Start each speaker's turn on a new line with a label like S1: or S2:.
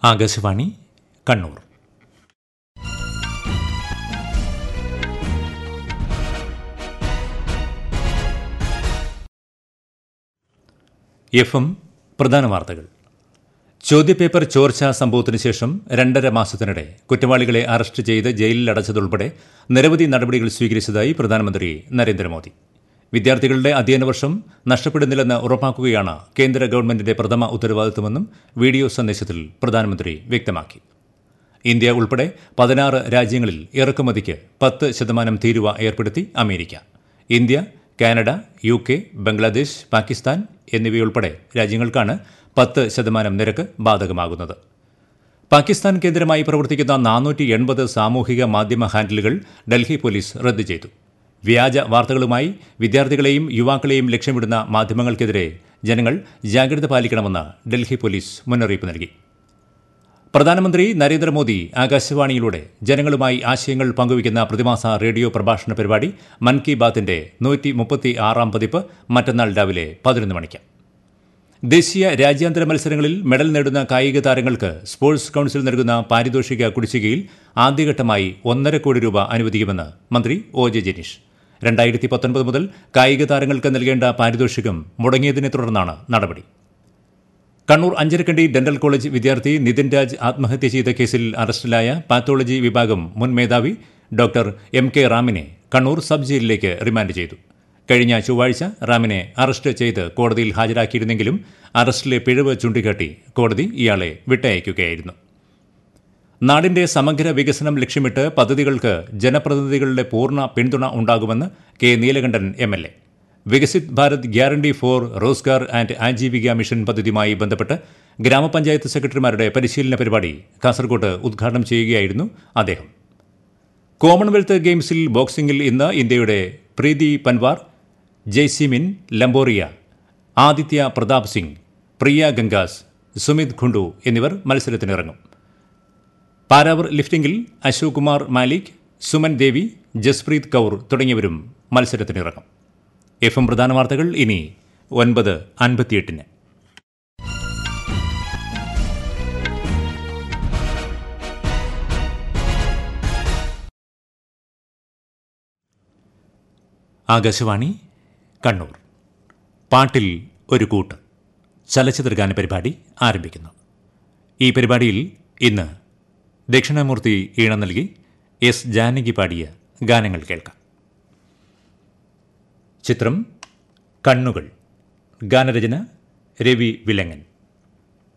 S1: Akashvani Kannur F M പ്രധാന വാർത്തകൾ ചോദ്യപേപ്പർ ചോർച്ചാ സംഭവത്തിന് ശേഷം രണ്ടര മാസത്തിനിടെ കുറ്റവാളികളെ അറസ്റ്റ് ചെയ്ത് ജയിലിൽ അടച്ചതുൾപ്പെടെ നിരവധി നടപടികൾ സ്വീകരിച്ചതായി പ്രധാനമന്ത്രി നരേന്ദ്രമോദി വിദ്യാർത്ഥികളുടെ അധ്യയന വർഷം നഷ്ടപ്പെടുന്നില്ലെന്ന് ഉറപ്പാക്കുകയാണ് കേന്ദ്ര ഗവൺമെന്റിന്റെ പ്രഥമ ഉത്തരവാദിത്തമെന്നും വീഡിയോ സന്ദേശത്തിൽ പ്രധാനമന്ത്രി വ്യക്തമാക്കി ഇന്ത്യ ഉൾപ്പെടെ പതിനാറ് രാജ്യങ്ങളിൽ ഇറക്കുമതിക്ക് പത്ത് ശതമാനം തീരുവ ഏർപ്പെടുത്തി America India Canada U K Bangladesh Pakistan എന്നിവയുൾപ്പെടെ രാജ്യങ്ങൾക്കാണ് പത്ത് ശതമാനം നിരക്ക് ബാധകമാകുന്നത് പാകിസ്ഥാൻ കേന്ദ്രമായി പ്രവർത്തിക്കുന്ന നാനൂറ്റി എൺപത് സാമൂഹിക മാധ്യമ ഹാൻഡിലുകൾ ഡൽഹി പോലീസ് റദ്ദു ചെയ്തു വ്യാജ വാർത്തകളുമായി വിദ്യാർത്ഥികളെയും യുവാക്കളെയും ലക്ഷ്യമിടുന്ന മാധ്യമങ്ങൾക്കെതിരെ ജനങ്ങൾ ജാഗ്രത പാലിക്കണമെന്ന് ഡൽഹി പോലീസ് മുന്നറിയിപ്പ് നൽകി പ്രധാനമന്ത്രി നരേന്ദ്രമോദി ആകാശവാണിയിലൂടെ ജനങ്ങളുമായി ആശയങ്ങൾ പങ്കുവയ്ക്കുന്ന പ്രതിമാസ റേഡിയോ പ്രഭാഷണ പരിപാടി മൻ കി ബാത്തിന്റെ നൂറ്റി മുപ്പത്തി ആറാം പതിപ്പ് മറ്റന്നാൾ രാവിലെ പതിനൊന്ന് മണിക്ക് ദേശീയ രാജ്യാന്തര മത്സരങ്ങളിൽ മെഡൽ നേടുന്ന കായിക താരങ്ങൾക്ക് സ്പോർട്സ് കൌൺസിൽ നൽകുന്ന പാരിതോഷിക കുടിശ്ശികയിൽ ആദ്യഘട്ടമായി ഒന്നര കോടി രൂപ അനുവദിക്കുമെന്ന് മന്ത്രി ഒ ജെ ജനീഷ് രണ്ടായിരത്തി പത്തൊൻപത് മുതൽ കായിക താരങ്ങൾക്ക് നൽകേണ്ട പാരിതോഷികം മുടങ്ങിയതിനെ തുടർന്നാണ് നടപടി കണ്ണൂർ അഞ്ചരക്കണ്ടി ഡെന്റൽ കോളേജ് വിദ്യാർത്ഥി നിതിൻ രാജ് ആത്മഹത്യ ചെയ്ത കേസിൽ അറസ്റ്റിലായ പാത്തോളജി വിഭാഗം മുൻ മേധാവി ഡോക്ടർ എം കെ റാമിനെ കണ്ണൂർ സബ് ജയിലിലേക്ക് റിമാൻഡ് ചെയ്തു കഴിഞ്ഞ ചൊവ്വാഴ്ച റാമിനെ അറസ്റ്റ് ചെയ്ത് കോടതിയിൽ ഹാജരാക്കിയിരുന്നെങ്കിലും അറസ്റ്റിലെ പിഴവ് ചൂണ്ടിക്കാട്ടി കോടതി ഇയാളെ വിട്ടയക്കുകയായിരുന്നു നാടിന്റെ സമഗ്ര വികസനം ലക്ഷ്യമിട്ട് പദ്ധതികൾക്ക് ജനപ്രതിനിധികളുടെ പൂർണ്ണ പിന്തുണ ഉണ്ടാകുമെന്ന് K Neelakandan M L A Viksit Bharat guarantee for Rozgar and Ajeevika mission പദ്ധതിയുമായി ബന്ധപ്പെട്ട് ഗ്രാമപഞ്ചായത്ത് സെക്രട്ടറിമാരുടെ പരിശീലന പരിപാടി കാസർകോട്ട് ഉദ്ഘാടനം ചെയ്യുകയായിരുന്നു അദ്ദേഹം കോമൺവെൽത്ത് ഗെയിംസിൽ ബോക്സിംഗിൽ ഇന്ന് ഇന്ത്യയുടെ പ്രീതി പൻവാർ ജയ്സിമിൻ ലംബോറിയ ആദിത്യ പ്രതാപ് സിംഗ് പ്രിയ ഗംഗാസ് സുമിത് ഖുണ്ടു എന്നിവർ മത്സരത്തിനിറങ്ങും പാരാവർ ലിഫ്റ്റിംഗിൽ അശോക് കുമാർ മാലിക് സുമൻ ദേവി ജസ്പ്രീത് കൗർ തുടങ്ങിയവരും മത്സരത്തിനിറങ്ങും എഫ് എം പ്രധാന വാർത്തകൾ ഇനി ഒൻപത് അൻപത്തിയെട്ടിന് ആകാശവാണി കണ്ണൂർ പാട്ടിൽ ഒരു കൂട്ട് ചലച്ചിത്രഗാന പരിപാടി ആരംഭിക്കുന്നു ഈ പരിപാടിയിൽ ഇന്ന് ദക്ഷിണാമൂർത്തി ഈണം നൽകി എസ് ജാനകി പാടിയ ഗാനങ്ങൾ കേൾക്കാം ചിത്രം കണ്ണുകൾ ഗാനരചന രവി വിലങ്ങൻ